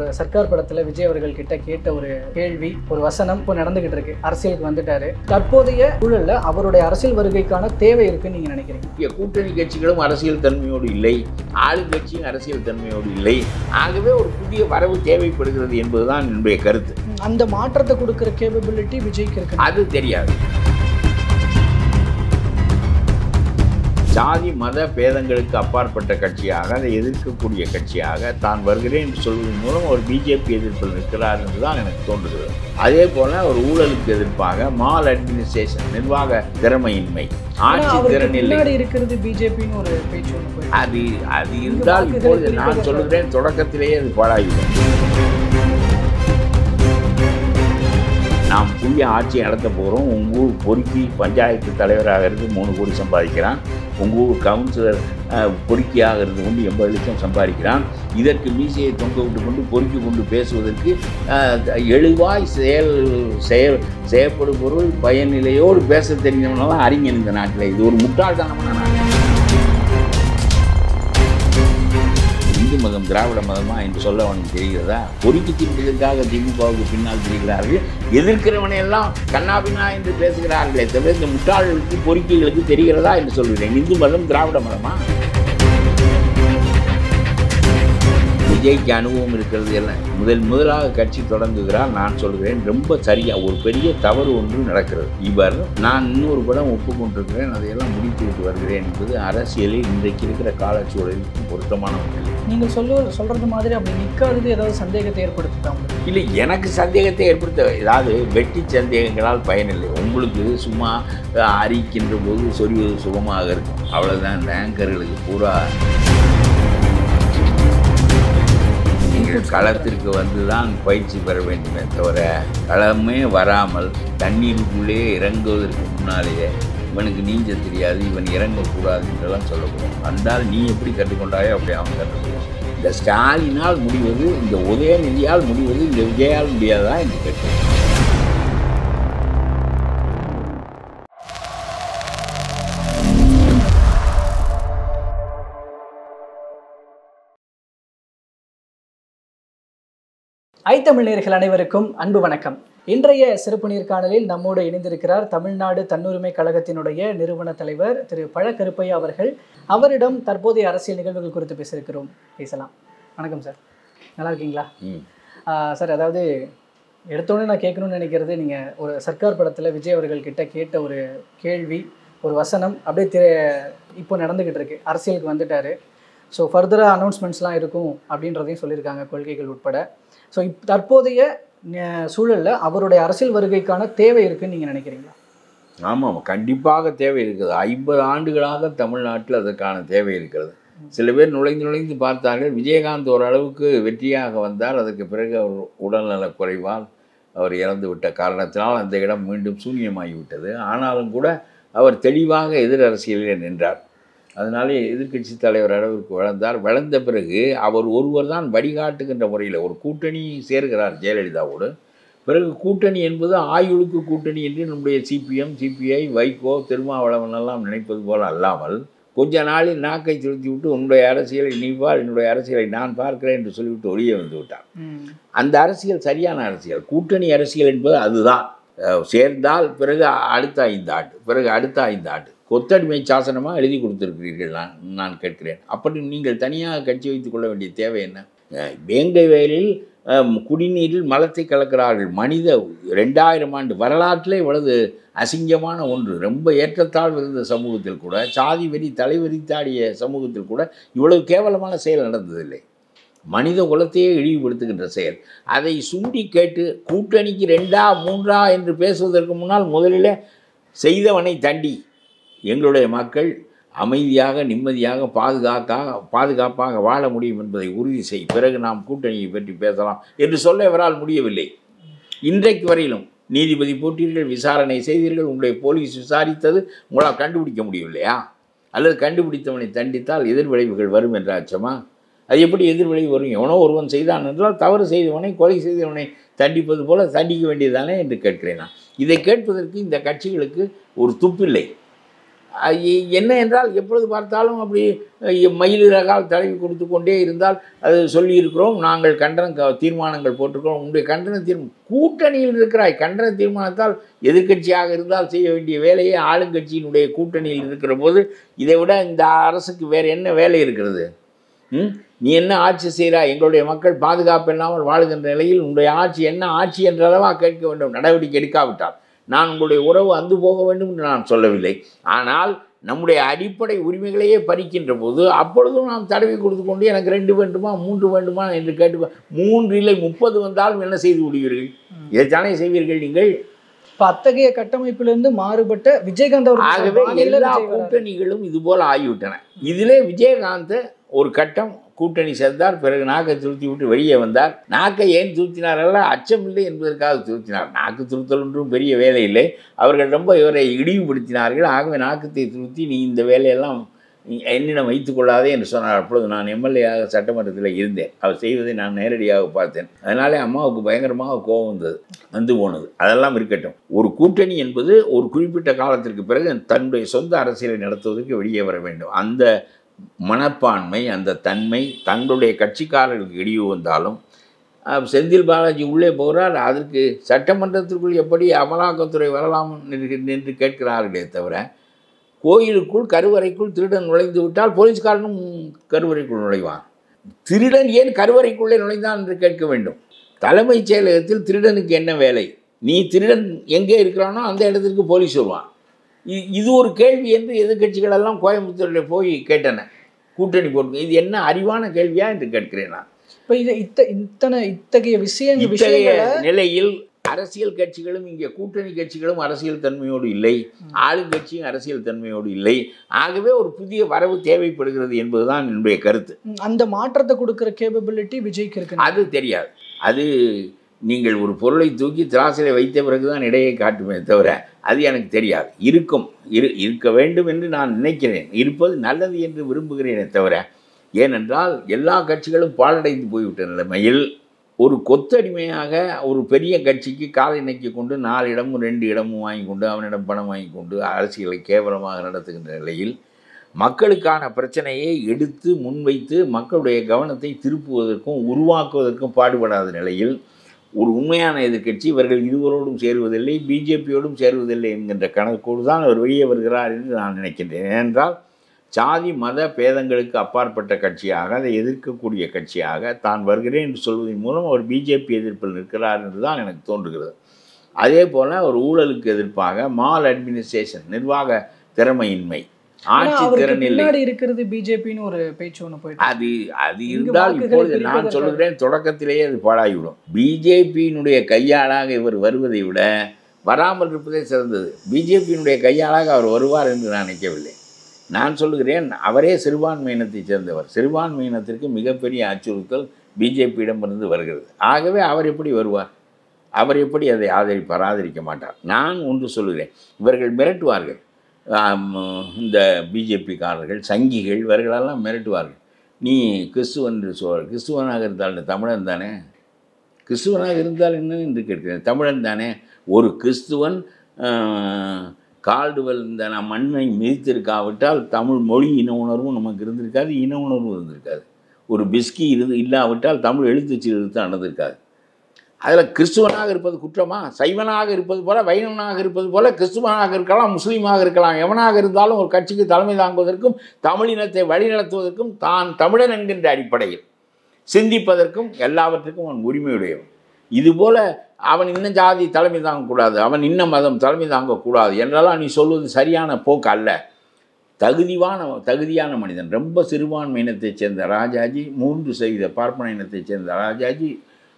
சர்க்கார் படத்துல விஜய் அவர்கள் கிட்ட கேட்ட ஒரு கேள்வி ஒரு வசனம் இப்போ நடந்துகிட்டு இருக்கு அரசியலுக்கு வந்துட்டாரு தற்போதைய சூழல்ல அவருடைய அரசியல் வருகைக்கான தேவை இருக்குன்னு நீங்க நினைக்கிறீங்க இங்கே கூட்டணி கட்சிகளும் அரசியல் தன்மையோடு இல்லை ஆளுங்கட்சியும் அரசியல் தன்மையோடு இல்லை ஆகவே ஒரு புதிய வரவு தேவைப்படுகிறது என்பதுதான் என்னுடைய கருத்து அந்த மாற்றத்தை கொடுக்கிற கேபபிலிட்டி விஜய்க்கு இருக்கு அது தெரியாது சாதி மத பேதங்களுக்கு அப்பாற்பட்ட கட்சியாக அதை எதிர்க்கக்கூடிய கட்சியாக தான் வருகிறேன் என்று சொல்வதன் மூலம் ஒரு பிஜேபி எதிர்ப்பில் நிற்கிறார் என்று தான் எனக்கு தோன்றுகிறது அதே போல ஒரு ஊழலுக்கு எதிர்ப்பாக மால் அட்மினிஸ்ட்ரேஷன் நிர்வாக திறமையின்மை ஆனா ஆட்சி அவருக்கு திறன் இல்லை பின்னாடி இருக்கிறது பிஜேபின்னு ஒரு பேச்சு ஒன்று போயிருக்கு. அது அது இருந்தால் வாக்குகளை இப்பொழுது பிரிப்பதற்காக- நான் சொல்கிறேன் தொடக்கத்திலேயே அது பாழாகிவிடும் நாம் புதிய ஆட்சி நடத்த போகிறோம் உங்கள் ஊர் பொறுக்கி பஞ்சாயத்து தலைவராக இருந்து மூணு கோடி சம்பாதிக்கிறான் உங்கள் ஊர் கவுன்சிலர் அஹ், பொறுக்கியாக இருந்து கொண்டு எண்பது லட்சம் சம்பாதிக்கிறான் இதற்கு மீசையை தொங்க விட்டு கொண்டு பொறுக்கி கொண்டு பேசுவதற்கு அஹ், எழுவாய் செயல் செயல் செயற்படும் பொருள் பயனிலையோடு பேச தெரிஞ்சவனெல்லாம் அறிஞன் இந்த நாட்டில் இது ஒரு முட்டாள்தனமான நாடு இந்து மதம் திராவிட மதமா என்று சொல்ல அவனுக்கு தெரிகிறதா பொறுக்கி தின்பதற்காக திமுகவுக்கு பின்னால் திரிகிறார்கள் எதிர்க்கிறவனை எல்லாம் கண்ணாபின்னா என்று பேசுகிறார்களே தவிர இந்த முட்டாள்களுக்கு பொறுக்கிகளுக்கு தெரிகிறதா என்று சொல்கிறேன் இந்து மதம் திராவிட மதமா விஜய்க்கு அனுபவம் இருக்கிறது எல்லாம் முதல் முதலாக கட்சி தொடங்குகிறார் நான் சொல்கிறேன் ரொம்ப சரியா ஒரு பெரிய தவறு ஒன்று நடக்கிறது இவர் நான் இன்னொரு படம் ஒப்புக்கொண்டிருக்கிறேன் அதையெல்லாம் முடித்து விட்டு வருகிறேன் என்பது அரசியலில் இன்றைக்கு இருக்கிற காலச்சூழலுக்கு பொருத்தமான ஒன்று நீங்க சொல்ல சொல்றது மாதிரி அப்படி நிக்காதது ஏதாவது சந்தேகத்தை ஏற்படுத்திட்டா உங்களுக்கு இல்லை எனக்கு சந்தேகத்தை ஏற்படுத்த ஏதாவது வெட்டி சந்தேகங்களால் பயனில்லை உங்களுக்கு சும்மா அஹ், அரிக்கின்ற போது சொரிவது சுகமாக இருக்கும் அவ்வளோதான் இந்த ஆங்கர்களுக்கு பூரா நீங்கள் களத்திற்கு வந்து தான் பயிற்சி பெற வேண்டுமே தவிர களமே வராமல் தண்ணீருக்குள்ளே இறங்குவதற்கு முன்னாலேயே இவனுக்கு நீஞ்ச தெரியாது இவன் இறங்கக்கூடாது என்றெல்லாம் சொல்லக்கூடாது வந்தால் நீ எப்படி கற்றுக்கொண்டாயோ அப்படி அவன் கற்றுக்கொள்ளும் இந்த ஸ்டாலினால் முடிவது இந்த உதயநிதியால் முடிவது இந்த விஜயால் முடியாதா என்று கேட்கிறேன் ஐத்தமிழ் நேயர்கள் அனைவருக்கும் அன்பு வணக்கம் இன்றைய சிறப்பு நேர்காணலில் நம்மோடு இணைந்திருக்கிறார் தமிழ்நாடு தன்னுரிமை கழகத்தினுடைய நிறுவன தலைவர் திரு பழ கருப்பையா அவர்கள் அவரிடம் தற்போதைய அரசியல் நிகழ்வுகள் குறித்து பேசியிருக்கிறோம் பேசலாம் வணக்கம் சார் நல்லா இருக்கீங்களா ம் ஆஹ் சார் அதாவது எடுத்தோடனே நான் கேட்கணும்னு நினைக்கிறது நீங்கள் ஒரு சர்க்கார் படத்தில் விஜய் அவர்கள் கிட்ட கேட்ட ஒரு கேள்வி ஒரு வசனம் அப்படியே திரு இப்போ நடந்துக்கிட்டு இருக்கு அரசியலுக்கு வந்துட்டாரு ஸோ ஃபர்தராக அனௌன்ஸ்மெண்ட்ஸ்லாம் இருக்கும் அப்படின்றதையும் சொல்லியிருக்காங்க கொள்கைகள் உட்பட ஸோ இப் தற்போதைய ந- சூழல்ல அவருடைய அரசியல் வருகைக்கான தேவை இருக்குன்னு நீங்கள் நினைக்கிறீங்களா ஆமாம் கண்டிப்பாக தேவை இருக்குது ஐம்பது ஆண்டுகளாக தமிழ்நாட்டில் அதற்கான தேவை இருக்கிறது சில பேர் நுழைந்து நுழைந்து பார்த்தார்கள் விஜயகாந்த் ஓரளவுக்கு வெற்றியாக வந்தார் அதற்கு பிறகு அவர் உடல்நலக் குறைவால் அவர் இறந்து விட்ட காரணத்தினால் அந்த இடம் மீண்டும் சூன்யமாகிவிட்டது ஆனாலும் கூட அவர் தெளிவாக எதிர் அரசியலிலே நின்றார் அதனாலே எதிர்க்கட்சி தலைவர் அளவிற்கு வளர்ந்தார் வளர்ந்த பிறகு அவர் ஒருவர் தான் வழிகாட்டுகின்ற முறையில் ஒரு கூட்டணி சேர்கிறார் ஜெயலலிதாவோடு பிறகு கூட்டணி என்பது ஆயுளுக்கு கூட்டணி என்று நம்முடைய சிபிஎம் சிபிஐ வைகோ திருமாவளவன் எல்லாம் நினைப்பது போல அல்லாமல் கொஞ்ச நாளில் நாக்கை திருத்தி விட்டு உன்னுடைய அரசியலை நீ பார் என்னுடைய அரசியலை நான் பார்க்கிறேன் என்று சொல்லிவிட்டு ஒளியே வந்து விட்டார் அந்த அரசியல் சரியான அரசியல் கூட்டணி அரசியல் என்பது அதுதான் அஹ் சேர்ந்தால் பிறகு அடுத்த ஐந்து ஆண்டு பிறகு அடுத்த ஐந்து ஆண்டு கொத்தடிமை சாசனமாக எழுதி கொடுத்திருக்கிறீர்கள் நான் நான் கேட்கிறேன் அப்படி நீங்கள் தனியாக கட்சி வைத்துக் கொள்ள வேண்டிய தேவை என்ன அஹ் வேங்கை வயலில் அஹ், குடிநீரில் மலத்தை கலக்கிறார்கள் மனித ரெண்டாயிரம் ஆண்டு வரலாற்றிலே இவ்வளவு அசிங்கமான ஒன்று ரொம்ப ஏற்றத்தாழ்வு இருந்த சமூகத்தில் கூட சாதி வெறி தலைவெறித்தாடிய சமூகத்தில் கூட இவ்வளவு கேவலமான செயல் நடந்ததில்லை மனித குலத்தையே இழிவுபடுத்துகின்ற செயல் அதை சுண்டி கேட்டு கூட்டணிக்கு ரெண்டா மூன்றா என்று பேசுவதற்கு முன்னால் முதலில் செய்தவனை தண்டி எங்களுடைய மக்கள் அமைதியாக நிம்மதியாக பாதுகாக்காக பாதுகாப்பாக வாழ முடியும் என்பதை உறுதி செய் பிறகு நாம் கூட்டணியை பற்றி பேசலாம் என்று சொல்ல இவரால் முடியவில்லை இன்றைக்கு வரையிலும் நீதிபதி போட்டீர்கள் விசாரணை செய்தீர்கள் உங்களுடைய போலீஸ் விசாரித்தது உங்களால் கண்டுபிடிக்க முடியவில்லையா அல்லது கண்டுபிடித்தவனை தண்டித்தால் எதிர்விளைவுகள் வரும் என்ற அச்சமா அது எப்படி எதிர்விளைவு வரும் எவனோ ஒருவன் செய்தான் என்றால் தவறு செய்தவனை கொலை செய்தவனை தண்டிப்பது போல தண்டிக்க வேண்டியதுதானே என்று கேட்கிறேன் நான் இதை கேட்பதற்கு இந்த கட்சிகளுக்கு ஒரு துப்பில்லை அஹ் எ- என்ன என்றால் எப்பொழுது பார்த்தாலும் அப்படி அஹ், மயில் ரகால் தடவி கொடுத்து கொண்டே இருந்தால் அது சொல்லியிருக்கிறோம் நாங்கள் கண்டன க- தீர்மானங்கள் போட்டிருக்கிறோம் உங்களுடைய கண்டன தீர்மானம் கூட்டணியில் இருக்கிறாய் கண்டன தீர்மானத்தால் எதிர்க்கட்சியாக இருந்தால் செய்ய வேண்டிய வேலையை ஆளுங்கட்சியினுடைய கூட்டணியில் இருக்கிற போது இதை விட இந்த அரசுக்கு வேறு என்ன வேலை இருக்கிறது ம்? நீ என்ன ஆட்சி செய்கிறாய் எங்களுடைய மக்கள் பாதுகாப்பு இல்லாமல் வாழுகின்ற நிலையில் உங்களுடைய ஆட்சி என்ன ஆட்சி என்றளவா கேட்க வேண்டும் நடவடிக்கை எடுக்காவிட்டால் நான் உங்களுடைய உறவு அந்து போக வேண்டும் என்று நான் சொல்லவில்லை ஆனால் நம்முடைய அடிப்படை உரிமைகளையே பறிக்கின்ற போது அப்பொழுதும் நாம் தடவி கொடுத்து கொண்டு எனக்கு ரெண்டு வேண்டுமா மூன்று வேண்டுமா என்று கேட்டு மூன்று இல்லை முப்பது வந்தாலும் என்ன செய்து விடுவீர்கள் இதைத்தானே செய்வீர்கள் நீங்கள் இப்ப அத்தகைய கட்டமைப்பிலிருந்து மாறுபட்ட விஜயகாந்த் அவர்கள் ஆகவே மாநில எல்லா விஜய் வராரு. கூட்டணிகளும் இது போல ஆகிவிட்டன இதிலே விஜயகாந்த் ஒரு கட்டம் கூட்டணி சேர்ந்தார் பிறகு நாக்கை துருத்தி விட்டு வெளியே வந்தார் நாக்கை ஏன் துருத்தினார்கள் அச்சம் இல்லை என்பதற்காக துருத்தினார் நாக்கு துருத்தல் ஒன்றும் பெரிய வேலை இல்லை அவர்கள் ரொம்ப இவரை இழிவுபடுத்தினார்கள் ஆகவே நாக்கத்தை துருத்தி நீ இந்த வேலையெல்லாம் நீ என்னிடம் வைத்துக் கொள்ளாதே என்று சொன்னார் அப்பொழுது நான் எம்எல்ஏயாக சட்டமன்றத்தில் இருந்தேன் அவர் செய்வதை நான் நேரடியாக பார்த்தேன் அதனாலே அம்மாவுக்கு பயங்கரமாக கோபம் வந்தது வந்து போனது அதெல்லாம் இருக்கட்டும் ஒரு கூட்டணி என்பது ஒரு குறிப்பிட்ட காலத்திற்கு பிறகு தன்னுடைய சொந்த அரசியலை நடத்துவதற்கு வெளியே வர வேண்டும் அந்த மனப்பான்மை அந்த தன்மை தங்களுடைய கட்சிக்காரர்களுக்கு இழிவு வந்தாலும் அஹ், செந்தில் பாலாஜி உள்ளே போகிறார் அதற்கு சட்டமன்றத்திற்குள் எப்படி அமலாக்கத்துறை வரலாம் என்று என்று கேட்கிறார்களே தவிர கோயிலுக்குள் கருவறைக்குள் திருடன் நுழைந்து விட்டால் போலீஸ்காரனும் கருவறைக்குள் நுழைவான் திருடன் ஏன் கருவறைக்குள்ளே நுழைந்தான் என்று கேட்க வேண்டும் தலைமைச் செயலகத்தில் திருடனுக்கு என்ன வேலை நீ திருடன் எங்கே இருக்கிறானோ அந்த இடத்திற்கு போலீஸ் வருவான் இ- இது ஒரு கேள்வி என்று எதிர்க்கட்சிகள் எல்லாம் கோயம்புத்தூரில் போய் கேட்டன கூட்டணி போட்டு இது என்ன அறிவான கேள்வியா என்று கேட்கிறேன் நான் இப்ப இது இத்த இத்தனை இத்தகைய விஷயங்கள் இத்தகைய விஷயங்களை நிலையில் அரசியல் கட்சிகளும் இங்கே கூட்டணி கட்சிகளும் அரசியல் தன்மையோடு இல்லை ஆளுங்கட்சியும் அரசியல் தன்மையோடு இல்லை ஆகவே ஒரு புதிய வரவு தேவைப்படுகிறது என்பதுதான் என்னுடைய கருத்து ம், அந்த மாற்றத்தை கொடுக்கிற கேப்பபிலிட்டி விஜய்க்கு இருக்கு அது தெரியாது அது நீங்கள் ஒரு பொருளை தூக்கி திராசிலே வைத்த பிறகுதான் இடையை காட்டுமே தவிர அது எனக்கு தெரியாது இருக்கும் இரு இருக்க வேண்டும் என்று நான் நினைக்கிறேன் இருப்பது நல்லது என்று விரும்புகிறேனே தவிர ஏனென்றால் எல்லா கட்சிகளும் பாழடைந்து போய்விட்ட நிலைமையில் ஒரு கொத்தடிமையாக ஒரு பெரிய கட்சிக்கு காலை நக்கி கொண்டு நாலு இடமும் ரெண்டு இடமும் வாங்கி கொண்டு அவனிடம் பணம் வாங்கி கொண்டு அரசியலை கேவலமாக நடத்துகின்ற நிலையில் மக்களுக்கான பிரச்சனையை எடுத்து முன்வைத்து மக்களுடைய கவனத்தை திருப்புவதற்கும் உருவாக்குவதற்கும் பாடுபடாத நிலையில் ஒரு உண்மையான எதிர்க்கட்சி இவர்கள் இருவரோடும் சேருவதில்லை பிஜேபியோடும் சேருவதில்லை என்கின்ற கணக்கோடு தான் அவர் வெளியே வருகிறார் என்று நான் நினைக்கின்றேன் ஏனென்றால் சாதி மத பேதங்களுக்கு அப்பாற்பட்ட கட்சியாக அதை எதிர்க்கக்கூடிய கட்சியாக தான் வருகிறேன் என்று சொல்வதன் மூலம் அவர் பிஜேபி எதிர்ப்பில் நிற்கிறார் என்று தான் எனக்கு தோன்றுகிறது அதே போல் ஒரு ஊழலுக்கு எதிர்ப்பாக மால் அட்மினிஸ்ட்ரேஷன் நிர்வாக திறமையின்மை ஆனா ஆட்சி அவருக்கு திறன் இல்லை பின்னாடி இருக்கிறது பிஜேபின்னு ஒரு பேச்சு ஒண்ணு போயிட்டு அது அது இங்கு இருந்தால் வாக்குகளை இப்பொழுது நான் பிரிப்பதற்காக. சொல்லுகிறேன் தொடக்கத்திலேயே அது பாழாகிவிடும் பிஜேபியினுடைய கையாளாக இவர் வருவதை விட வராமல் இருப்பதே சிறந்தது பிஜேபியினுடைய கையாளாக அவர் வருவார் என்று நான் நினைக்கவில்லை நான் சொல்லுகிறேன் அவரே சிறுபான்மை இனத்தைச் சேர்ந்தவர் சிறுபான்மை இனத்திற்கு மிகப்பெரிய அச்சுறுத்தல் பிஜேபியிடமிருந்து வருகிறது ஆகவே அவர் எப்படி வருவார் அவர் எப்படி அதை ஆதரிப்பார் ஆதரிக்க மாட்டார் நான் ஒன்று சொல்லுகிறேன் இவர்கள் மிரட்டுவார்கள் ஆம், இந்த பிஜேபிக்காரர்கள் சங்கிகள் இவர்களெல்லாம் மிரட்டுவார்கள் நீ கிறிஸ்துவன் என்று சொல் கிறிஸ்துவனாக இருந்தால் நீ தமிழன் தானே கிறிஸ்துவனாக இருந்தால் என்ன என்று கேட்கிறேன் தமிழன் தானே ஒரு கிறிஸ்துவன் ஆஹ், கால்டுவெல் இந்த நம் மண்ணை மிதித்திருக்காவிட்டால் தமிழ் மொழி இன உணர்வும் நமக்கு இருந்திருக்காது இன உணர்வும் இருந்திருக்காது ஒரு பிஸ்கி இருந்து இல்லாவிட்டால் தமிழ் எழுத்துச்சு எழுத்து நடந்திருக்காது அதில் கிறிஸ்துவனாக இருப்பது குற்றமா சைவனாக இருப்பது போல வைணவனாக இருப்பது போல கிறிஸ்துவனாக இருக்கலாம் முஸ்லீமாக இருக்கலாம் எவனாக இருந்தாலும் ஒரு கட்சிக்கு தலைமை தாங்குவதற்கும் தமிழினத்தை வழிநடத்துவதற்கும் தான் தமிழன் என்கின்ற அடிப்படையில் சிந்திப்பதற்கும் எல்லாவற்றுக்கும் அவன் உரிமையுடையவன் இதுபோல அவன் இன்ன ஜாதி தலைமை தாங்கக்கூடாது அவன் இன்ன மதம் தலைமை தாங்கக்கூடாது என்றெல்லாம் நீ சொல்வது சரியான போக்கு அல்ல தகுதிவான தகுதியான மனிதன் ரொம்ப சிறுபான்மை இனத்தைச் சேர்ந்த ராஜாஜி மூன்று செய்த பார்ப்பன இனத்தைச் சேர்ந்த ராஜாஜி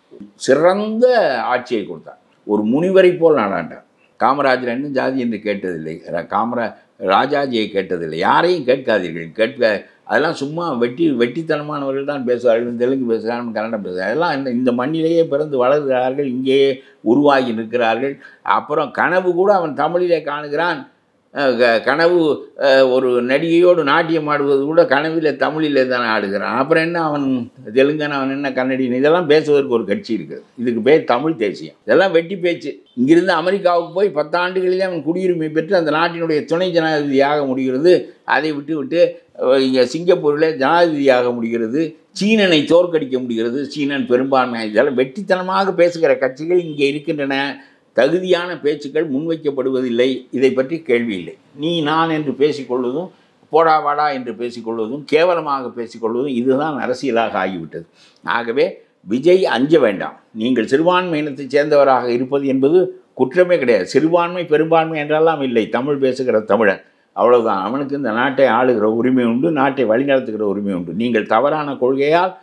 சிறந்த ஆட்சியை கொடுத்தார் ஒரு முனிவரை போல் நாடாண்டார் காமராஜர் என்ன ஜாதி என்று கேட்டதில்லை ர- காமரா ராஜாஜியை கேட்டதில்லை யாரையும் கேட்காதீர்கள் கேட்க அதெல்லாம் சும்மா வெட்டி வெட்டித்தனமானவர்கள் தான் பேசுவார்கள் தெலுங்கு பேசுகிறார்கள் கன்னடம் பேசுகிறார்கள் அதெல்லாம் இந்த இந்த மண்ணிலேயே பிறந்து வளர்கிறார்கள் இங்கேயே உருவாகி நிற்கிறார்கள் அப்புறம் கனவு கூட அவன் தமிழிலே காணுகிறான் அஹ், க- கனவு அஹ், ஒரு நடிகையோடு நாட்டியம் ஆடுவது கூட கனவில் தமிழில் தானே ஆடுகிறான் அப்புறம் என்ன அவன் தெலுங்கன் அவன் என்ன கன்னடியன் இதெல்லாம் பேசுவதற்கு ஒரு கட்சி இருக்குது இதுக்கு பேர் தமிழ் தேசியம் இதெல்லாம் வெட்டி பேச்சு இங்கிருந்து அமெரிக்காவுக்கு போய் பத்தாண்டுகளிலே அவன் குடியுரிமை பெற்று அந்த நாட்டினுடைய துணை ஜனாதிபதியாக முடிகிறது அதை விட்டு விட்டு அஹ், இங்கே சிங்கப்பூரில் ஜனாதிபதியாக முடிகிறது சீனனை தோற்கடிக்க முடிகிறது சீனன் பெரும்பான்மை இதெல்லாம் வெட்டித்தனமாக பேசுகிற கட்சிகள் இங்கே இருக்கின்றன தகுதியான பேச்சுக்கள் முன்வைக்கப்படுவதில்லை இதை பற்றி கேள்வி இல்லை நீ நான் என்று பேசிக்கொள்வதும் போடா வாடா என்று பேசிக்கொள்வதும் கேவலமாக பேசிக்கொள்வதும் இதுதான் அரசியலாக ஆகிவிட்டது ஆகவே விஜய் அஞ்ச வேண்டாம் நீங்கள் சிறுபான்மை இனத்தைச் சேர்ந்தவராக இருப்பது என்பது குற்றமே கிடையாது சிறுபான்மை பெரும்பான்மை என்றெல்லாம் இல்லை தமிழ் பேசுகிற தமிழன் அவ்வளவுதான் அவனுக்கு இந்த நாட்டை ஆளுகிற உரிமை உண்டு நாட்டை வழிநடத்துகிற உரிமை உண்டு நீங்கள் தவறான கொள்கையால்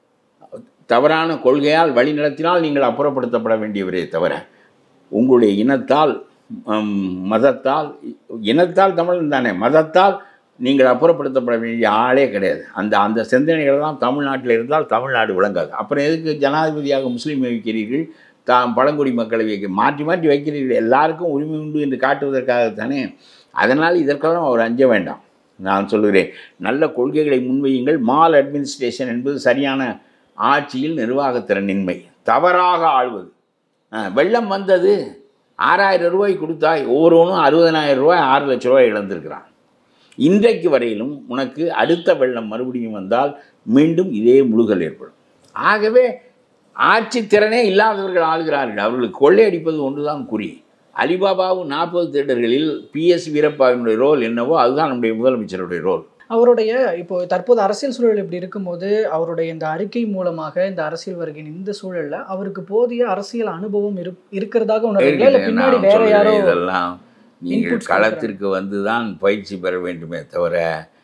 தவறான கொள்கையால் வழிநடத்தினால் நீங்கள் அப்புறப்படுத்தப்பட வேண்டியவரே தவிர உங்களுடைய இனத்தால் ஹம், மதத்தால் இனத்தால் தமிழன் தானே மதத்தால் நீங்கள் அப்புறப்படுத்தப்பட வேண்டிய ஆளே கிடையாது அந்த அந்த சிந்தனைகள் தான் தமிழ்நாட்டில் இருந்தால் தமிழ்நாடு விளங்காது அப்புறம் எதுக்கு ஜனாதிபதியாக முஸ்லீமை வைக்கிறீர்கள் தாம் பழங்குடி மக்களை வைக்க மாற்றி மாற்றி வைக்கிறீர்கள் எல்லாருக்கும் உரிமை உண்டு என்று காட்டுவதற்காகத்தானே அதனால் இதற்கெல்லாம் அவர் அஞ்ச வேண்டாம் நான் சொல்லுகிறேன் நல்ல கொள்கைகளை முன்வையுங்கள் மால் அட்மினிஸ்ட்ரேஷன் என்பது சரியான ஆட்சியில் நிர்வாகத்திறனின்மை தவறாக ஆள்வது ஆ, வெள்ளம் வந்தது ஆறாயிரம் ரூபாய் கொடுத்தாய் ஒவ்வொருவனும் அறுபதனாயிரம் ரூபாய் ஆறு லட்ச ரூபாய் இழந்திருக்கிறான் இன்றைக்கு வரையிலும் உனக்கு அடுத்த வெள்ளம் மறுபடியும் வந்தால் மீண்டும் இதே முழுகல் ஏற்படும் ஆகவே ஆட்சி திறனே இல்லாதவர்கள் ஆளுகிறார்கள் அவர்களுக்கு கொள்ளையடிப்பது ஒன்றுதான் குறி அலிபாபாவும் நாற்பது தேட்டர்களில் பிஎஸ் வீரப்பாவினுடைய ரோல் என்னவோ அதுதான் நம்முடைய முதலமைச்சருடைய ரோல் அவருடைய இப்போ தற்போது அரசியல் சூழல் இப்படி இருக்கும்போது அவருடைய இந்த அறிக்கை மூலமாக இந்த அரசியல் வருகையின் இந்த சூழல்ல அவருக்கு போதிய அரசியல் அனுபவம் இரு இருக்கிறதாக உணர்றீங்களா இல்ல இருக்கிறது. பின்னாடி நான் வேற சொல்கிறேன், யாரோ இதெல்லாம் நீங்கள் inputs களத்திற்கு வந்து தான் பயிற்சி பெற வேண்டுமே தவிர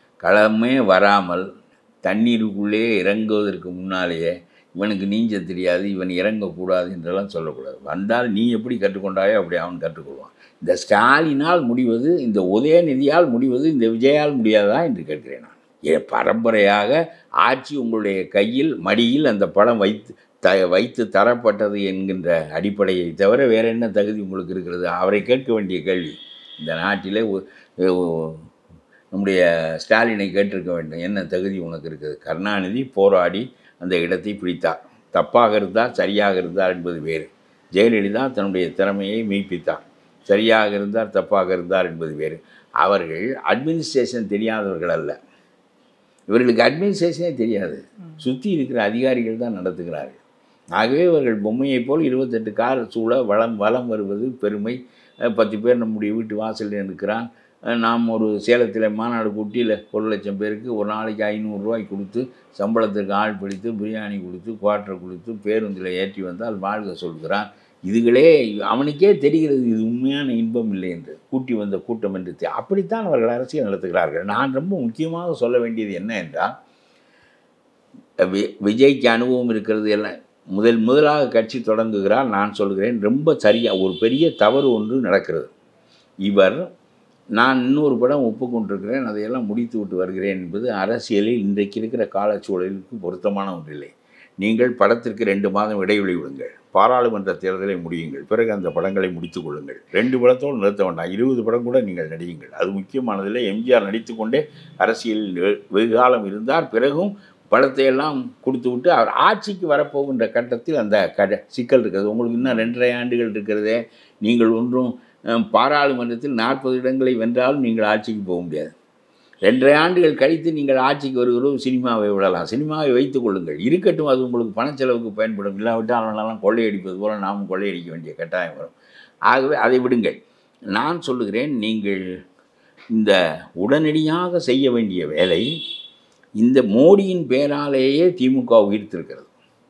களமே வராமல் தண்ணீருக்குள்ளே இறங்குவதற்கு முன்னாலேயே இவனுக்கு நீஞ்ச தெரியாது இவன் இறங்கக்கூடாது என்றெல்லாம் சொல்லக்கூடாது வந்தால் நீ எப்படி கற்றுக்கொண்டாயோ அப்படி அவன் கற்றுக்கொள்வான் இந்த ஸ்டாலினால் முடிவது இந்த உதயநிதியால் முடிவது இந்த விஜயால் முடியாதா என்று கேட்கிறேன் நான் ஏன் பரம்பரையாக ஆட்சி உங்களுடைய கையில் மடியில் அந்த படம் வைத்து த வைத்து தரப்பட்டது என்கின்ற அடிப்படையை தவிர வேற என்ன தகுதி உங்களுக்கு இருக்கிறது அவரை கேட்க வேண்டிய கேள்வி இந்த நாட்டிலே ஒ- ஒ- நம்முடைய ஸ்டாலினை கேட்டிருக்க வேண்டும் என்ன தகுதி உனக்கு இருக்குது கருணாநிதி போராடி அந்த இடத்தை பிடித்தார் தப்பாக இருந்தால் சரியாக இருந்தார் என்பது வேறு ஜெயலலிதா தன்னுடைய திறமையை மெய்ப்பித்தார் சரியாக இருந்தார் தப்பாக இருந்தார் என்பது வேறு அவர்கள் அட்மினிஸ்ட்ரேஷன் தெரியாதவர்கள் அல்ல இவர்களுக்கு அட்மினிஸ்ட்ரேஷனே தெரியாது சுற்றி இருக்கிற அதிகாரிகள் தான் நடத்துகிறார்கள் ஆகவே இவர்கள் பொம்மையைப் போல் இருபத்தெட்டு கார் சூழ வளம் வலம் வருவது பெருமை அஹ் பத்து பேர் நம்முடைய வீட்டு வாசலில் இருக்கிறான் அஹ் நாம் ஒரு சேலத்தில் மாநாடு கூட்டியில் ஒரு லட்சம் பேருக்கு ஒரு நாளைக்கு ஐநூறுரூவாய் கொடுத்து சம்பளத்துக்கு ஆள் பிடித்து பிரியாணி கொடுத்து குவார்ட்டர் கொடுத்து பேருந்தில் ஏற்றி வந்தால் வாழ்க சொல்கிறான் இதுகளே அவனுக்கே தெரிகிறது இது உண்மையான இன்பம் இல்லை என்று கூட்டி வந்த கூட்டம் என்று தெ- அப்படித்தான் அவர்கள் அரசியல் நடத்துகிறார்கள் நான் ரொம்ப முக்கியமாக சொல்ல வேண்டியது என்ன என்றால் வி- விஜய்க்கு அனுபவம் இருக்கிறது எல்லாம் முதல் முதலாக கட்சி தொடங்குகிறார் நான் சொல்கிறேன் ரொம்ப சரியாக ஒரு பெரிய தவறு ஒன்று நடக்கிறது இவர் நான் இன்னொரு படம் ஒப்புக்கொண்டிருக்கிறேன் அதையெல்லாம் முடித்து விட்டு வருகிறேன் என்பது அரசியலில் இன்றைக்கு இருக்கிற காலச்சூழலுக்கு பொருத்தமான ஒன்றில்லை நீங்கள் படத்திற்கு ரெண்டு மாதம் இடைவெளி விடுங்கள் பாராளுமன்ற தேர்தலை முடியுங்கள் பிறகு அந்த படங்களை முடித்துக் கொள்ளுங்கள் ரெண்டு படத்தோடு நிறுத்த வேண்டாம் இருபது படம் கூட நீங்கள் நடியுங்கள் அது முக்கியமானதில்லை எம்ஜிஆர் நடித்துக்கொண்டே அரசியலில் வெ- வெகுகாலம் இருந்தார் பிறகும் படத்தை எல்லாம் கொடுத்து விட்டு அவர் ஆட்சிக்கு வரப்போகின்ற கட்டத்தில் அந்த கட சிக்கல் இருக்கிறது உங்களுக்கு இன்னும் ரெண்டரை ஆண்டுகள் இருக்கிறதே நீங்கள் ஒன்றும் அஹ், பாராளுமன்றத்தில் நாற்பது இடங்களை வென்றாலும் நீங்கள் ஆட்சிக்கு போக முடியாது ரெண்டரை ஆண்டுகள் கழித்து நீங்கள் ஆட்சிக்கு வருகிறோம் சினிமாவை விடலாம் சினிமாவை வைத்துக் கொள்ளுங்கள் இருக்கட்டும் அது உங்களுக்கு பணச்செலவுக்கு பயன்படும் இல்லாவிட்டால் அவனெல்லாம் கொள்ளையடிப்பது போல நாமும் கொள்ளையடிக்க வேண்டிய கட்டாயம் வரும் ஆகவே அதை விடுங்கள் நான் சொல்லுகிறேன் நீங்கள் இந்த உடனடியாக செய்ய வேண்டிய வேலை இந்த மோடியின் பெயராலேயே திமுக உயிர்த்திருக்கிறது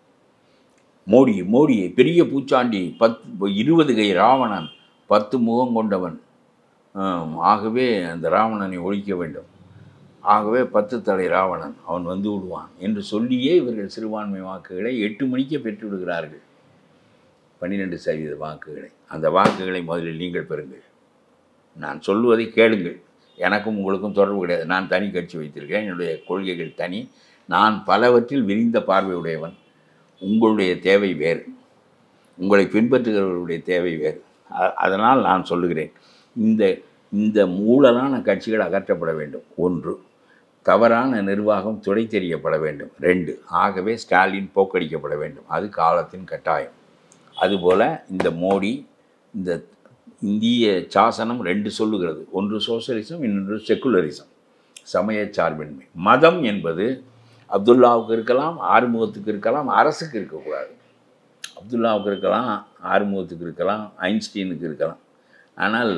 மோடி மோடி பெரிய பூச்சாண்டி பத்து இருபது கை ராவணன் பத்து முகம் கொண்டவன் ஆம், ஆகவே அந்த ராவணனை ஒழிக்க வேண்டும் ஆகவே பத்து தலை ராவணன் அவன் வந்து விடுவான் என்று சொல்லியே இவர்கள் சிறுபான்மை வாக்குகளை எட்டு மணிக்கே பெற்று விடுகிறார்கள் பன்னிரெண்டு சதவீத வாக்குகளை அந்த வாக்குகளை முதலில் நீங்கள் பெறுங்கள் நான் சொல்லுவதை கேளுங்கள் எனக்கும் உங்களுக்கும் தொடர்பு கிடையாது நான் தனி கட்சி வைத்திருக்கேன் என்னுடைய கொள்கைகள் தனி நான் பலவற்றில் விரிந்த பார்வையுடையவன் உங்களுடைய தேவை வேறு உங்களை பின்பற்றுகிறவர்களுடைய தேவை வேறு அ- அதனால் நான் சொல்லுகிறேன் இந்த இந்த மூலலான கட்சிகள் அகற்றப்பட வேண்டும் ஒன்று தவறான நிர்வாகம் துடை தெரியப்பட வேண்டும் ரெண்டு ஆகவே ஸ்டாலின் போக்கடிக்கப்பட வேண்டும் அது காலத்தின் கட்டாயம் அதுபோல் இந்த மோடி இந்த இந்திய சாசனம் ரெண்டு சொல்லுகிறது ஒன்று சோஷலிசம் இன்னொன்று செக்குலரிசம் சமய சார்பின்மை மதம் என்பது அப்துல்லாவுக்கு இருக்கலாம் ஆறுமுகத்துக்கு இருக்கலாம் அரசுக்கு இருக்கக்கூடாது அப்துல்லாவுக்கு இருக்கலாம் ஆறுமுகத்துக்கு இருக்கலாம் ஐன்ஸ்டீனுக்கு இருக்கலாம் ஆனால்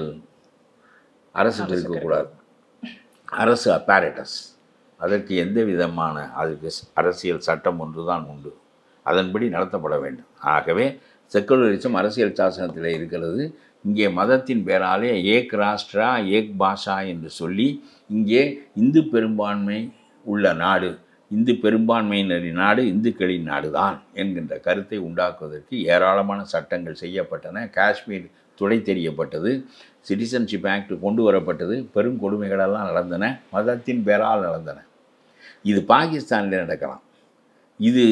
அரசுக்கு இருக்கக்கூடாது அரசு அப்பாரட்டஸ் அதற்கு எந்த விதமான அதுக்கு ஸ்- அரசியல் சட்டம் ஒன்று தான் உண்டு அதன்படி நடத்தப்பட வேண்டும் ஆகவே செக்குலரிசம் அரசியல் சாசனத்தில் இருக்கிறது இங்கே மதத்தின் பேராலே ஏக் ராஷ்டிரா ஏக் பாஷா என்று சொல்லி இங்கே இந்து பெரும்பான்மை உள்ள நாடு இந்து பெரும்பான்மையினரின் நாடு இந்துக்களின் நாடு தான் என்கின்ற கருத்தை உண்டாக்குவதற்கு ஏராளமான சட்டங்கள் செய்யப்பட்டன காஷ்மீர் துடை தெரியப்பட்டது சிட்டிசன்ஷிப் ஆக்ட் கொண்டு வரப்பட்டது பெரும் கொடுமைகளெல்லாம் நடந்தன மதத்தின் பேரால் நடந்தன இது பாகிஸ்தானில் நடக்கலாம் இது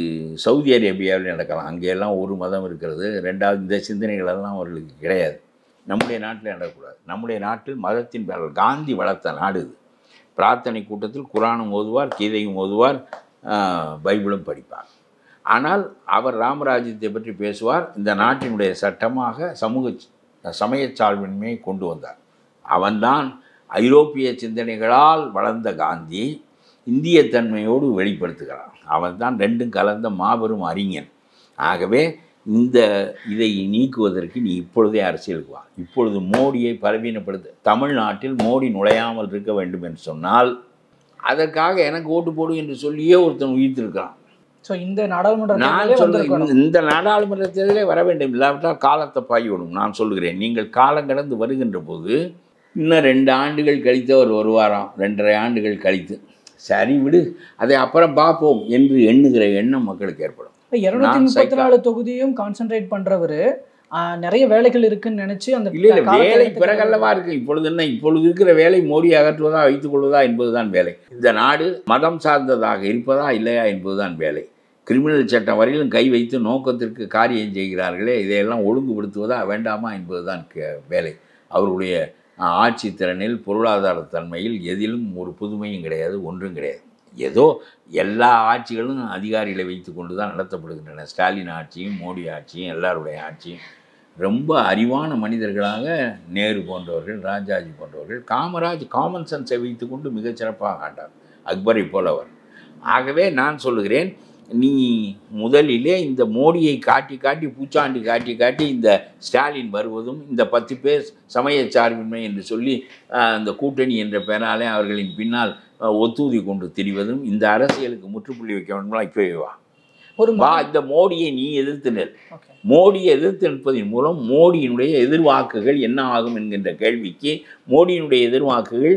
சவுதி அரேபியாவில் நடக்கலாம் அங்கெல்லாம் ஒரு மதம் இருக்கிறது ரெண்டாவது இந்த சிந்தனைகளெல்லாம் அவர்களுக்கு கிடையாது நம்முடைய நாட்டில் நடக்கக்கூடாது நம்முடைய நாட்டில் மதத்தின் பேரால் காந்தி வளர்த்த நாடு இது பிரார்த்தனை கூட்டத்தில் குரானும் ஓதுவார் கீதையும் ஓதுவார் ஆஹ், பைபிளும் படிப்பார் ஆனால் அவர் ராமராஜ்யத்தை பற்றி பேசுவார் இந்த நாட்டினுடைய சட்டமாக சமூக சமயச் சார்பின்மையை கொண்டு வந்தார் அவன்தான் ஐரோப்பிய சிந்தனைகளால் வளர்ந்த காந்தி இந்திய தன்மையோடு வெளிப்படுத்துகிறான் அவன்தான் ரெண்டும் கலந்த மாபெரும் அறிஞன் ஆகவே இந்த இதை நீக்குவதற்கு நீ இப்பொழுதே அரசியலுக்கு வா இப்பொழுது மோடியை பலவீனப்படுத்த தமிழ்நாட்டில் மோடி நுழையாமல் இருக்க வேண்டும் என்று சொன்னால் அதற்காக எனக்கு ஓட்டு போடு என்று சொல்லியே ஒருத்தன் உயிர்த்திருக்கிறான் ஸோ இந்த நாடாளுமன்ற நான் தேர்தலே சொல்றேன் வந்திருக்கணும். இந்த- இந்த நாடாளுமன்ற தேர்தலே வர வேண்டும் இல்லாவிட்டால் காலத்தை பாய்விடும் நான் சொல்லுகிறேன் நீங்கள் காலம் கடந்து வருகின்ற போது இன்னும் ரெண்டு ஆண்டுகள் கழித்து அவர் வருவாராம் ரெண்டரை ஆண்டுகள் கழித்து சரி விடு அதை அப்புறம் பார்ப்போம் என்று எண்ணுகிற எண்ணம் மக்களுக்கு ஏற்படும் இப்ப இருநூத்தி நான் முப்பத்தி சைக்கா- நாலு தொகுதியும் கான்சென்ட்ரேட் பண்றவரு ஆஹ், நிறைய வேலைகள் இருக்குன்னு நினைச்சு அந்த இல்லை இல்லை காலத்தை வேலை எடுத்துக்கிறாரு. பிறகல்லவா இருக்கு இப்பொழுது என்ன இப்பொழுது இருக்கிற வேலை மோடி அகற்றுவதா வைத்துக் கொள்வதா என்பதுதான் வேலை இந்த நாடு மதம் சார்ந்ததாக இருப்பதா இல்லையா என்பதுதான் வேலை கிரிமினல் சட்டம் வரையிலும் கை வைத்து நோக்கத்திற்கு காரியம் செய்கிறார்களே இதையெல்லாம் ஒழுங்குபடுத்துவதா வேண்டாமா என்பதுதான் கே- வேலை அவர்களுடைய அஹ், ஆட்சி திறனில் பொருளாதார தன்மையில் எதிலும் ஒரு புதுமையும் கிடையாது ஒன்றும் கிடையாது ஏதோ எல்லா ஆட்சிகளும் அதிகாரிகளை வைத்து கொண்டு தான் நடத்தப்படுகின்றன ஸ்டாலின் ஆட்சியும் மோடி ஆட்சியும் எல்லாருடைய ஆட்சியும் ரொம்ப அறிவான மனிதர்களாக நேரு போன்றவர்கள் ராஜாஜி போன்றவர்கள் காமராஜ் காமன் சென்ஸை வைத்துக்கொண்டு மிகச் சிறப்பாக ஆண்டார் அக்பரை போலவர் ஆகவே நான் சொல்லுகிறேன் நீ முதலிலே இந்த மோடியை காட்டி காட்டி பூச்சாண்டி காட்டி காட்டி இந்த ஸ்டாலின் வருவதும் இந்த பத்து பேர் சமய சார்பின்மை என்று சொல்லி ஆஹ், இந்த கூட்டணி என்ற பெயராலே அவர்களின் பின்னால் ஆஹ், ஒத்தூதி கொண்டு திரிவதும் இந்த அரசியலுக்கு முற்றுப்புள்ளி வைக்க வேண்டுமா இப்போவே வா ஒரு வா இந்த மோடியை நீ எதிர்த்து நெல் Okay. மோடியை எதிர்த்து நிற்பதன் மூலம் மோடியினுடைய எதிர்வாக்குகள் என்ன ஆகும் என்கின்ற கேள்விக்கு மோடியினுடைய எதிர்வாக்குகள்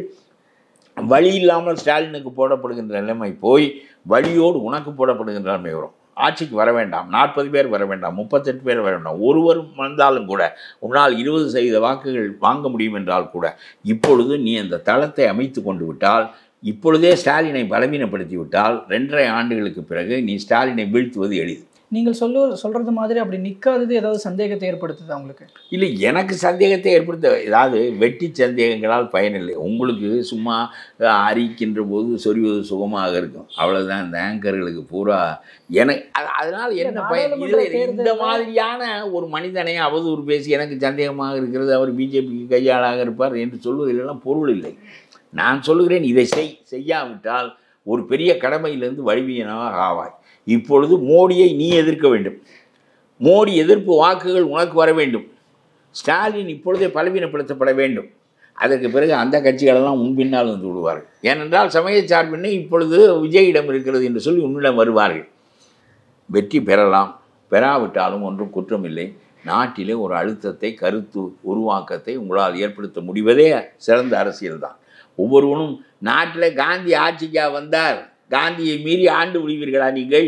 வழி இல்லாமல் ஸ்டாலினுக்கு போடப்படுகின்ற நிலைமை போய் வழியோடு உனக்கு போடப்படுகின்ற நிலைமை வரும் ஆட்சிக்கு வர வேண்டாம் நாற்பது பேர் வர வேண்டாம் முப்பத்தெட்டு பேர் வர வேண்டாம் ஒருவர் வந்தாலும் கூட உன்னால் இருபது சதவீத வாக்குகள் வாங்க முடியும் என்றால் கூட இப்பொழுது நீ அந்த தளத்தை அமைத்து கொண்டு விட்டால் இப்பொழுதே ஸ்டாலினை பலவீனப்படுத்தி விட்டால் ரெண்டரை ஆண்டுகளுக்கு பிறகு நீ ஸ்டாலினை வீழ்த்துவது எளிது நீங்கள் சொல்ல சொல்றது மாதிரி அப்படி நிக்காதது ஏதாவது சந்தேகத்தை ஏற்படுத்துதா உங்களுக்கு இல்லை எனக்கு சந்தேகத்தை ஏற்படுத்த ஏதாவது வெட்டி சந்தேகங்களால் பயனில்லை உங்களுக்கு சும்மா அஹ், அரிக்கின்ற போது சொரிவது சுகமாக இருக்கும் அவ்வளவுதான் இந்த ஆங்கர்களுக்கு பூரா எனக்கு அது- அதனால என்ன பயன் நாடாளுமன்ற இல்லை இந்த தேர்தல்ல- மாதிரியான ஒரு மனிதனை அவதூறு பேசி எனக்கு சந்தேகமாக இருக்கிறது அவர் பிஜேபிக்கு கையாளாக இருப்பார் என்று சொல்வதிலெல்லாம் பொருள் இல்லை நான் சொல்லுகிறேன் இதை செய் செய்யாவிட்டால் ஒரு பெரிய கடமையிலிருந்து வழிவியனாக ஆவாய் இப்பொழுது மோடியை நீ எதிர்க்க வேண்டும் மோடி எதிர்ப்பு வாக்குகள் உனக்கு வர வேண்டும் ஸ்டாலின் இப்பொழுதே பலவீனப்படுத்தப்பட வேண்டும் அதற்கு பிறகு அந்த கட்சிகளெல்லாம் முன்பின்னால் வந்து விடுவார்கள் ஏனென்றால் சமய சார்பின்மை இப்பொழுது விஜயிடம் இருக்கிறது என்று சொல்லி உன்னிடம் வருவார்கள் வெற்றி பெறலாம் பெறாவிட்டாலும் ஒன்றும் குற்றமில்லை நாட்டிலே ஒரு அழுத்தத்தை கருத்து உருவாக்கத்தை உங்களால் ஏற்படுத்த முடிவதே சிறந்த அரசியல்தான் ஒவ்வொருவனும் நாட்டில் காந்தி ஆட்சிக்கா வந்தார் காந்தியை மீறி ஆண்டு விடுவீர்களா நீங்கள்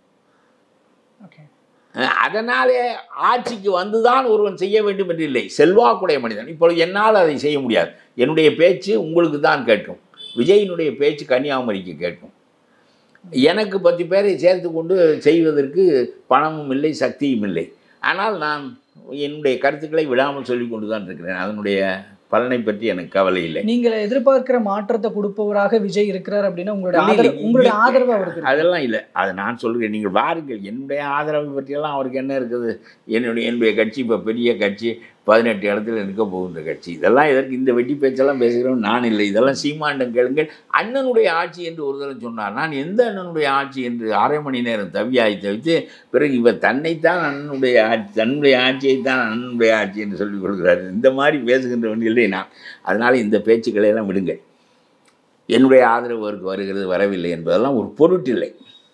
ஓகே அஹ் அதனாலே ஆட்சிக்கு வந்துதான் ஒருவன் செய்ய வேண்டும் என்று இல்லை செல்வாக்குடைய மனிதன் இப்பொழுது என்னால் அதை செய்ய முடியாது என்னுடைய பேச்சு உங்களுக்கு தான் கேட்கும் விஜயினுடைய பேச்சு கன்னியாகுமரிக்கு கேட்கும் எனக்கு பத்து பேரை சேர்த்து கொண்டு செய்வதற்கு பணமும் இல்லை சக்தியும் இல்லை ஆனால் நான் என்னுடைய கருத்துக்களை விடாமல் சொல்லி கொண்டு தான் இருக்கிறேன் அதனுடைய பலனை பற்றி எனக்கு கவலை இல்லை நீங்க எதிர்பார்க்கிற மாற்றத்தை கொடுப்பவராக விஜய் இருக்கிறார் அப்படின்னா உங்களுடைய இல்லை, ஆதரவு இல்லை, உங்களுடைய இல்லை. ஆதரவு அவருக்கு இருக்கு. அதெல்லாம் இல்லை அதை நான் சொல்கிறேன் நீங்கள் வாருங்கள் என்னுடைய ஆதரவை பற்றியெல்லாம் அவருக்கு என்ன இருக்குது என்னுடைய என்னுடைய கட்சி இப்போ பெரிய கட்சி பதினெட்டு இடத்துல இருக்க போகின்ற கட்சி இதெல்லாம் இதற்கு இந்த வெட்டி பேச்செல்லாம் பேசுகிறோம் நான் இல்லை இதெல்லாம் சீமாண்டம் கேளுங்கள் அண்ணனுடைய ஆட்சி என்று ஒரு தடவை சொன்னார் நான் எந்த அண்ணனுடைய ஆட்சி என்று அரை மணி நேரம் தவியாய் தவித்து பிறகு இவர் தன்னைத்தான் அண்ணனுடைய ஆட்சி தன்னுடைய ஆட்சியை தான் அண்ணனுடைய ஆட்சி என்று சொல்லிக் கொள்கிறார் இந்த மாதிரி பேசுகின்றவன் இல்லை நான் அதனால் இந்த பேச்சுக்களை எல்லாம் விடுங்கள் என்னுடைய ஆதரவு அவருக்கு வருகிறது வரவில்லை என்பதெல்லாம் ஒரு பொருட்டில்லை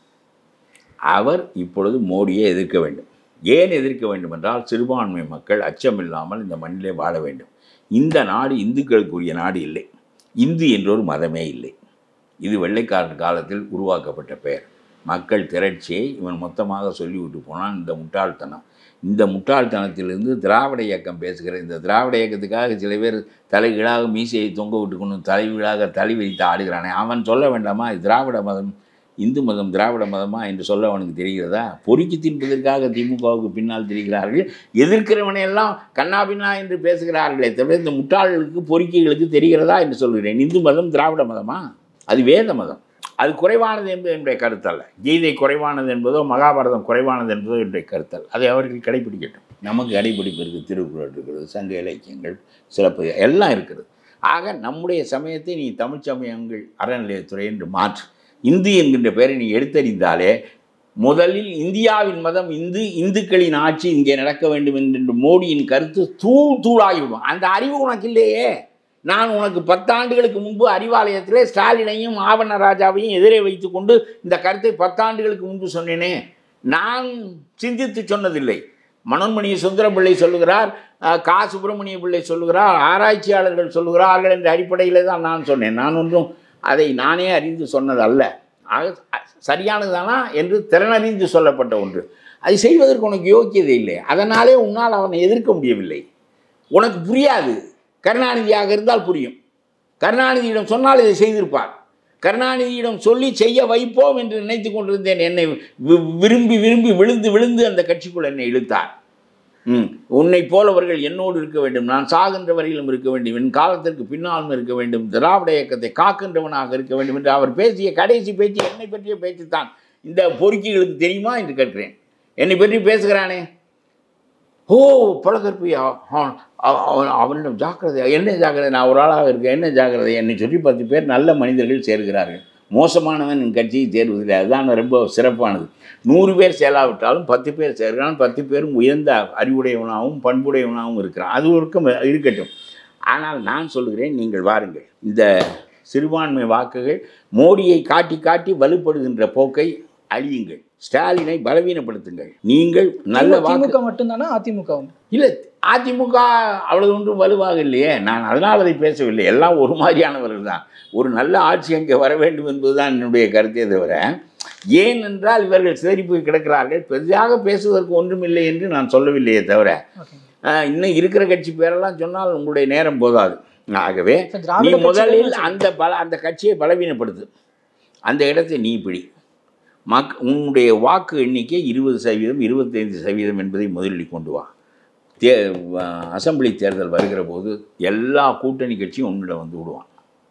அவர் இப்பொழுது மோடியை எதிர்க்க வேண்டும் ஏன் எதிர்க்க வேண்டும் என்றால் சிறுபான்மை மக்கள் அச்சமில்லாமல் இந்த மண்ணிலே வாழ வேண்டும் இந்த நாடு இந்துக்களுக்குரிய நாடு இல்லை இந்து என்றொரு மதமே இல்லை இது வெள்ளைக்காரன் காலத்தில் உருவாக்கப்பட்ட பெயர் மக்கள் திரட்சியை இவன் மொத்தமாக சொல்லிவிட்டு போனான் இந்த முட்டாள்தனம் இந்த முட்டாள்தனத்திலிருந்து திராவிட இயக்கம் பேசுகிற இந்த திராவிட இயக்கத்துக்காக சில பேர் தலைகீழாக மீசையை தொங்க விட்டுக்கொண்டு தலைகீழாக தலை வைத்து ஆடுகிறானே அவன் சொல்ல வேண்டாமா இது திராவிட மதம் இந்து மதம் திராவிட மதமா என்று சொல்ல அவனுக்கு தெரிகிறதா பொறுக்கி தின்பதற்காக திமுகவுக்கு பின்னால் திரிகிறார்கள் எதிர்க்கிறவனை எல்லாம் கண்ணா பின்னா என்று பேசுகிறார்களே தவிர இந்த முட்டாள்களுக்கு பொறுக்கிகளுக்கு தெரிகிறதா என்று சொல்கிறேன் இந்து மதம் திராவிட மதமா அது வேத மதம் அது குறைவானது என்பது என்னுடைய கருத்தல்ல கீதை குறைவானது என்பதோ மகாபாரதம் குறைவானது என்பதோ என்னுடைய கருத்தல் அதை அவர்கள் கடைபிடிக்கட்டும் நமக்கு கடைபிடிப்பிற்கு திருக்குறள் இருக்கிறது சங்க இலக்கியங்கள் சிறப்பு எல்லாம் இருக்கிறது ஆக நம்முடைய சமயத்தை நீ தமிழ் சமயங்கள் அறநிலையத்துறை என்று மாற்று இந்து என்கின்ற பெயரை நீ எடுத்தறிந்தாலே முதலில் இந்தியாவின் மதம் இந்து இந்துக்களின் ஆட்சி இங்கே நடக்க வேண்டும் என்ற மோடியின் கருத்து தூள் தூளாகிவிடும் அந்த அறிவு உனக்கு இல்லையே நான் உனக்கு பத்தாண்டுகளுக்கு முன்பு அறிவாலயத்திலே ஸ்டாலினையும் ஆவண ராஜாவையும் எதிரே வைத்துக்கொண்டு இந்த கருத்தை பத்தாண்டுகளுக்கு முன்பு சொன்னேனே நான் சிந்தித்து சொன்னதில்லை மனோன்மணி சுந்தரபிள்ளை சொல்லுகிறார் அஹ், கா சுப்பிரமணிய பிள்ளை சொல்லுகிறார் ஆராய்ச்சியாளர்கள் சொல்லுகிறார்கள் என்ற அடிப்படையில் தான் நான் சொன்னேன் நான் ஒன்றும் அதை நானே அறிந்து சொன்னது அல்ல ஆக அ- சரியானதுதானா என்று திறனறிந்து சொல்லப்பட்ட ஒன்று அதை செய்வதற்கு உனக்கு யோக்கியதை இல்லை அதனாலே உன்னால் அவனை எதிர்க்க முடியவில்லை உனக்கு புரியாது கருணாநிதியாக இருந்தால் புரியும் கருணாநிதியிடம் சொன்னால் இதை செய்திருப்பார் கருணாநிதியிடம் சொல்லி செய்ய வைப்போம் என்று நினைத்து கொண்டிருந்தேன் என்னை வி- விரும்பி விரும்பி விழுந்து விழுந்து அந்த கட்சிக்குள் என்னை இழுத்தார் ம் உன்னை போலவர்கள் என்னோடு இருக்க வேண்டும் நான் சாகின்ற வரையிலும் இருக்க வேண்டும் என் காலத்திற்கு பின்னாலும் இருக்க வேண்டும் திராவிட இயக்கத்தை காக்கின்றவனாக இருக்க வேண்டும் என்று அவர் பேசிய கடைசி பேச்சு என்னை பற்றிய பேச்சு தான் இந்த பொறுக்கிகளுக்கு தெரியுமா என்று கேட்கிறேன் என்னை பற்றி பேசுகிறானே ஓ பழகற்பியா அவன் அவனிடம் ஜாக்கிரதை என்ன ஜாக்கிரதை நான் ஒரு ஆளாக இருக்கேன் என்ன ஜாக்கிரதை என்னை சொல்லி பத்து பேர் நல்ல மனிதர்கள் சேர்கிறார்கள் மோசமானவன் என் கட்சியை தேர்வதில்லை அதுதான் ரொம்ப சிறப்பானது நூறு பேர் சேலாவிட்டாலும் பத்து பேர் சேர்க்கிறான் பத்து பேரும் உயர்ந்த அறிவுடையவனாகவும் பண்புடையவனாகவும் இருக்கிறான் அது இருக்க இருக்கட்டும் ஆனால் நான் சொல்கிறேன் நீங்கள் வாருங்கள் இந்த சிறுபான்மை வாக்குகள் மோடியை காட்டி காட்டி வலுப்படுகின்ற போக்கை அழியுங்கள் ஸ்டாலினை பலவீனப்படுத்துங்கள் நீங்கள் நல்ல வாக்கு திமுக மட்டும்தானா அதிமுகவும் இல்லை அதிமுக அவ்வளவு ஒன்றும் வலுவாக இல்லையே நான் அதனால் அதை பேசவில்லை எல்லாம் ஒரு மாதிரியானவர்கள் தான் ஒரு நல்ல ஆட்சி அங்கே வர வேண்டும் என்பதுதான் என்னுடைய கருத்தே தவிர ஏன் என்றால் இவர்கள் சிதறி போய் கிடக்கிறார்கள் பெரிதாக பேசுவதற்கு ஒன்றுமில்லை என்று நான் சொல்லவில்லையே தவிர ஓகே ஆஹ், இன்னும் இருக்கிற கட்சி பேரெல்லாம் சொன்னால் உங்களுடைய நேரம் போதாது ஆகவே சார், நீ திராவிட முதலில் கட்சிகள் அந்த பல அந்த கட்சியை பலவீனப்படுத்து அந்த இடத்தை நீ பிடி மக் உன்னுடைய வாக்கு எண்ணிக்கை இருபது சதவீதம் இருபத்தைந்து சதவீதம் என்பதை முதலில் கொண்டு வா தே வ- அசெம்பிளி தேர்தல் வருகிற போது எல்லா கூட்டணி கட்சியும் உன்னிடம் வந்து விடுவான்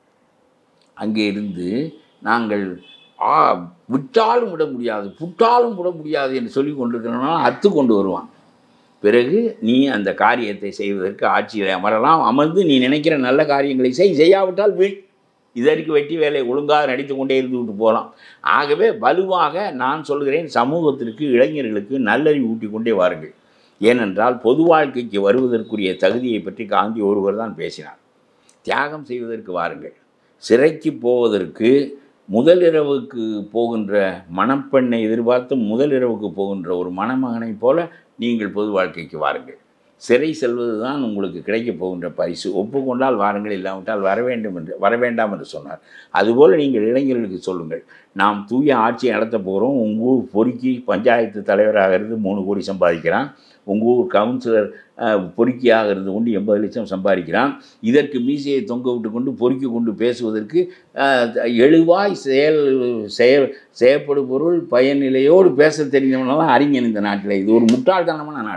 அங்கே இருந்து நாங்கள் ஆ விட்டாலும் விட முடியாது புட்டாலும் விட முடியாது என்று சொல்லி கொண்டிருக்கிறோம்னா அத்து கொண்டு வருவான் பிறகு நீ அந்த காரியத்தை செய்வதற்கு ஆட்சியில் அமரலாம் அமர்ந்து நீ நினைக்கிற நல்ல காரியங்களை செய் செய்யாவிட்டால் வீழ் இதற்கு வெட்டி வேலை ஒழுங்காக நடித்து கொண்டே இருந்து விட்டு போகலாம் ஆகவே வலுவாக நான் சொல்கிறேன் சமூகத்திற்கு இளைஞர்களுக்கு நல்லறிவு ஊட்டி கொண்டே வாருங்கள் ஏனென்றால் பொது வாழ்க்கைக்கு வருவதற்குரிய தகுதியை பற்றி காந்தி ஒருவர் தான் பேசினார் தியாகம் செய்வதற்கு வாருங்கள் சிறைக்கு போவதற்கு முதலிரவுக்கு போகின்ற மணப்பெண்ணை எதிர்பார்த்து முதலிரவுக்கு போகின்ற ஒரு மணமகனைப் போல நீங்கள் பொது வாழ்க்கைக்கு வாருங்கள் சிறை செல்வது தான் உங்களுக்கு கிடைக்கப் போகின்ற பரிசு ஒப்புக்கொண்டால் வாருங்கள் இல்லாவிட்டால் வர வேண்டும் என்று வர வேண்டாம் என்று சொன்னார் அதுபோல் நீங்கள் இளைஞர்களுக்கு சொல்லுங்கள் நாம் தூய ஆட்சியை நடத்த போகிறோம் உங்கள் ஊர் பொறுக்கி பஞ்சாயத்து தலைவராக இருந்து மூணு கோடி சம்பாதிக்கிறான் உங்கள் ஊர் கவுன்சிலர் அஹ், பொறுக்கியாக இருந்து கொண்டு எண்பது லட்சம் சம்பாதிக்கிறான் இதற்கு மீசையை தொங்க விட்டு கொண்டு பொறுக்கி கொண்டு பேசுவதற்கு அஹ், எழுவாய் செயல் செயல் செயற்படும் பொருள் பயனிலையோடு பேச தெரிந்தவனெல்லாம் அறிஞன் இந்த நாட்டில் இது ஒரு முட்டாள்தனமான நாடு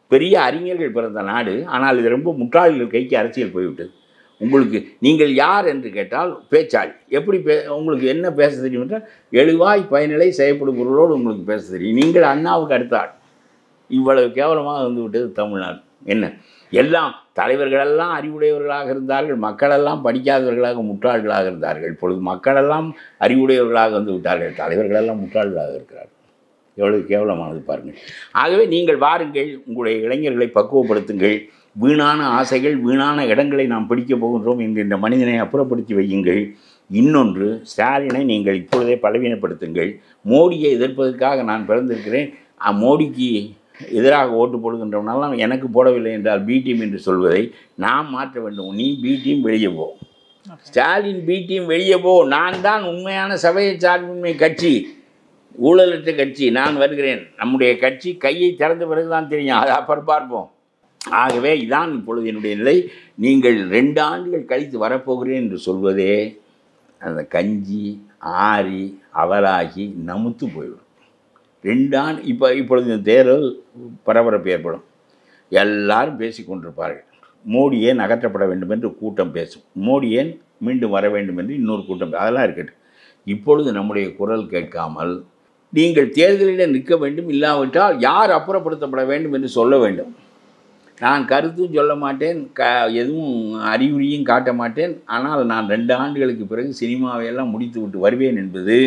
பெரிய அறிஞர்கள் பிறந்த நாடு ஆனால் இது ரொம்ப முட்டாள்கள் கைக்கு அரசியல் போய்விட்டது உங்களுக்கு நீங்கள் யார் என்று கேட்டால் பேச்சாளி எப்படி பே உங்களுக்கு என்ன பேச தெரியும் என்றால் எழுவாய் பயனிலை செய்யப்படும் பொருளோடு உங்களுக்கு பேச தெரியும் நீங்கள் அண்ணாவுக்கு அடுத்த ஆள் இவ்வளவு கேவலமாக வந்து விட்டது தமிழ்நாடு என்ன எல்லாம் தலைவர்களெல்லாம் அறிவுடையவர்களாக இருந்தார்கள் மக்களெல்லாம் படிக்காதவர்களாக முட்டாள்களாக இருந்தார்கள் இப்பொழுது மக்களெல்லாம் அறிவுடையவர்களாக வந்து விட்டார்கள் தலைவர்களெல்லாம் முட்டாள்களாக இருக்கிறார்கள் எவ்வளவு கேவலமானது பாருங்கள் ஆகவே நீங்கள் வாருங்கள் உங்களுடைய இளைஞர்களை பக்குவப்படுத்துங்கள் வீணான ஆசைகள் வீணான இடங்களை நாம் பிடிக்கப் போகின்றோம் என்கின்ற மனிதனை அப்புறப்படுத்தி வையுங்கள் இன்னொன்று ஸ்டாலினை நீங்கள் இப்பொழுதே பலவீனப்படுத்துங்கள் மோடியை எதிர்ப்பதற்காக நான் பிறந்திருக்கிறேன் அ, மோடிக்கு எதிராக ஓட்டு போடுகின்றவனாலாம் எனக்கு போடவில்லை என்றால் பி டீம் என்று சொல்வதை நாம் மாற்ற வேண்டும் நீ பி டீம் வெளியே போ ஸ்டாலின் பி டீம் வெளியே போ நான் தான் உண்மையான சபையை சார்பின்மை கட்சி ஊழலற்ற கட்சி நான் வருகிறேன் நம்முடைய கட்சி கையை திறந்த பிறகு தான் தெரியும் அதை அப்புறம் பார்ப்போம் ஆகவே இதான் இப்பொழுது என்னுடைய நிலை நீங்கள் ரெண்டு ஆண்டுகள் கழித்து வரப்போகிறேன் என்று சொல்வதே அந்த கஞ்சி ஆறி அவலாகி நமுத்து போய்விடும் ரெண்டு ஆண்டு இப்போ இப்பொழுது இந்த தேர்தல் பரபரப்பு ஏற்படும் எல்லாரும் பேசிக் கொண்டிருப்பார்கள் மோடி ஏன் அகற்றப்பட வேண்டும் என்று கூட்டம் பேசும் மோடி ஏன் மீண்டும் வர வேண்டும் என்று இன்னொரு கூட்டம் பே- அதெல்லாம் இருக்கட்டும் இப்பொழுது நம்முடைய குரல் கேட்காமல் நீங்கள் தேர்தலில் நிற்க வேண்டும் இல்லாவிட்டால் யார் அப்புறப்படுத்தப்பட வேண்டும் என்று சொல்ல வேண்டும் நான் கருத்தும் சொல்ல மாட்டேன் க எதுவும் அறிகுறியும் காட்ட மாட்டேன் ஆனால் நான் ரெண்டு ஆண்டுகளுக்கு பிறகு சினிமாவையெல்லாம் முடித்து விட்டு வருவேன் என்பது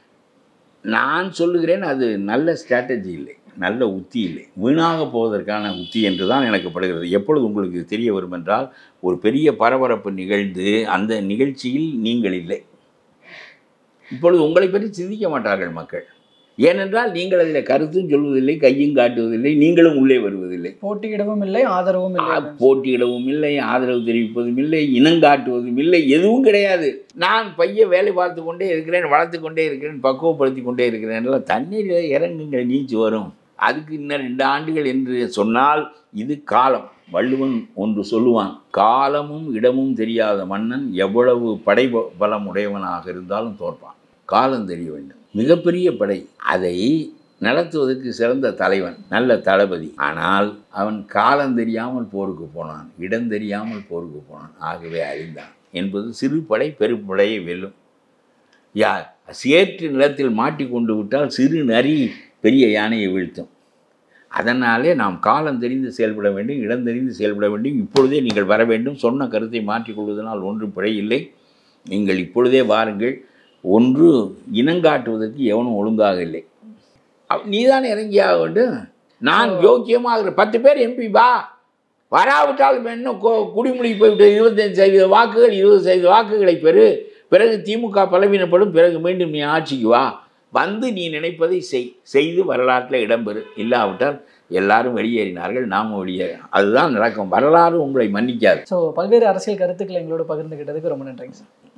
நான் சொல்லுகிறேன் அது நல்ல ஸ்ட்ராட்டஜி இல்லை நல்ல உத்தி இல்லை வீணாக போவதற்கான உத்தி என்று தான் எனக்கு படுகிறது எப்பொழுது உங்களுக்கு தெரிய வரும் என்றால் ஒரு பெரிய பரபரப்பு நிகழ்ந்து அந்த நிகழ்ச்சியில் நீங்கள் இல்லை இப்பொழுது உங்களை பற்றி சிந்திக்க மாட்டார்கள் மக்கள் ஏனென்றால் நீங்கள் அதில் கருத்தும் சொல்வதில்லை கையும் காட்டுவதில்லை நீங்களும் உள்ளே வருவதில்லை போட்டியிடவும் இல்லை ஆதரவும் இல்லை ஆ, போட்டியிடவும் இல்லை ஆதரவு தெரிவிப்பதும் இல்லை இனங்காட்டுவதும் இல்லை எதுவும் கிடையாது நான் பைய வேலை பார்த்து கொண்டே இருக்கிறேன் வளர்த்து கொண்டே இருக்கிறேன் பக்குவப்படுத்தி கொண்டே இருக்கிறேன் எல்லாம் தண்ணீரில் இறங்குங்கள் நீச்சு வரும் அதுக்கு இன்னும் ரெண்டு ஆண்டுகள் என்று சொன்னால் இது காலம் வள்ளுவன் ஒன்று சொல்லுவான் காலமும் இடமும் தெரியாத மன்னன் எவ்வளவு படை ப- பலம் உடையவனாக இருந்தாலும் தோற்பான் காலம் தெரிய வேண்டும் மிகப்பெரிய படை அதை நடத்துவதற்கு சிறந்த தலைவன் நல்ல தளபதி ஆனால் அவன் காலம் தெரியாமல் போருக்கு போனான் இடம் தெரியாமல் போருக்கு போனான் ஆகவே அழிந்தான் என்பது சிறு படை பெருப்படையை வெல்லும் யார் சேற்று நிலத்தில் மாட்டிக்கொண்டு விட்டால் சிறு நரி பெரிய யானையை வீழ்த்தும் அதனாலே நாம் காலம் தெரிந்து செயல்பட வேண்டும் இடம் தெரிந்து செயல்பட வேண்டும் இப்பொழுதே நீங்கள் வர வேண்டும் சொன்ன கருத்தை மாற்றிக்கொள்வதனால் ஒன்றும் பிழை இல்லை நீங்கள் இப்பொழுதே வாருங்கள் ஒன்று இனங்காட்டுவதற்கு எவனும் ஒழுங்காக இல்லை அவ்- நீதானே இறங்கியாக வேண்டும் நான் யோக்கியமாக இருக்கிற பத்து பேர் எம்பி வா வராவிட்டால் இப்ப என்ன கொ- குடிமொழி போய்விட்டு இருபத்தஞ்சு சதவீத வாக்குகள் இருபது சதவீத வாக்குகளை பெறு பிறகு திமுக பலவீனப்படும் பிறகு மீண்டும் நீ ஆட்சிக்கு வா வந்து நீ நினைப்பதை செய் செய்து வரலாற்றில் இடம்பெறு இல்லாவிட்டால் எல்லாரும் வெளியேறினார்கள் நாமும் வெளியேற அதுதான் நடக்கும் வரலாறு உங்களை மன்னிக்காது ஸோ பல்வேறு அரசியல் கருத்துக்களை எங்களோட பகிர்ந்துக்கிட்டதுக்கு ரொம்ப நன்றிங்க சார்